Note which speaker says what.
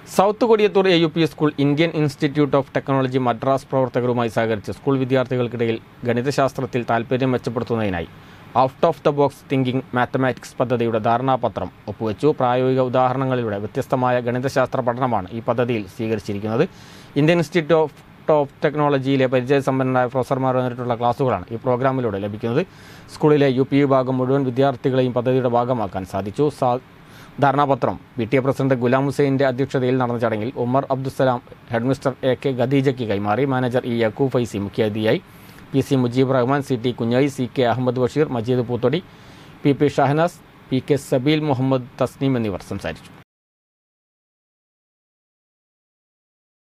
Speaker 1: south Kodiyathur A U P school Indian institute of technology Madras പ്രവർത്തകരുമായി സഹകരിച്ച് school വിദ്യാർത്ഥികൾക്കിടയിൽ ഗണിതശാസ്ത്രത്തിൽ താൽപ്പര്യം മെച്ചപ്പെടുത്തുന്നതിനായി out of the box thinking mathematics പദ്ധതിയുടെ ധാരണാപത്രം ഒപ്പുവെച്ചു പ്രായോഗിക ഉദാഹരണങ്ങളിലൂടെ വ്യത്യസ്തമായ ഗണിതശാസ്ത്ര പഠനമാണ് ഈ പദ്ധതിയിൽ സ്വീകരിച്ചിരിക്കുന്നത് ഇന്ത്യൻ ഇൻസ്റ്റിറ്റ്യൂട്ട് ഓഫ് ഓഫ് ടെക്നോളജിയിലെ പരിചയസമ്പന്നരായ പ്രൊഫസർമാർ നേരിട്ടുള്ള ക്ലാസുകളാണ് ഈ പ്രോഗ്രാമിലൂടെ ലഭിക്കുന്നത് സ്കൂളിലെ യു പി വിഭാഗം മുഴുവൻ വിദ്യാർത്ഥികളെയും പദ്ധതിയുടെ ഭാഗമാക്കാൻ സാധിച്ചു സാ ധാരണാപത്രം P T A president Ghulam ഹുസൈൻ്റെ അധ്യക്ഷതയിൽ നടന്ന ചടങ്ങിൽ Umar Abdussalam headmistress A K ഖദീജയ്ക്ക് കൈമാറി മാനേജർ ഇ യക്കൂബ് ഫൈസി മുഖ്യാതിഥിയായി P C Mujeeb Rahman C T Kunhayi C K Ahammed Basheer Majeed Poothodi P P Shahnas P K Sabeel Muhammad Thasneem എന്നിവർ സംസാരിച്ചു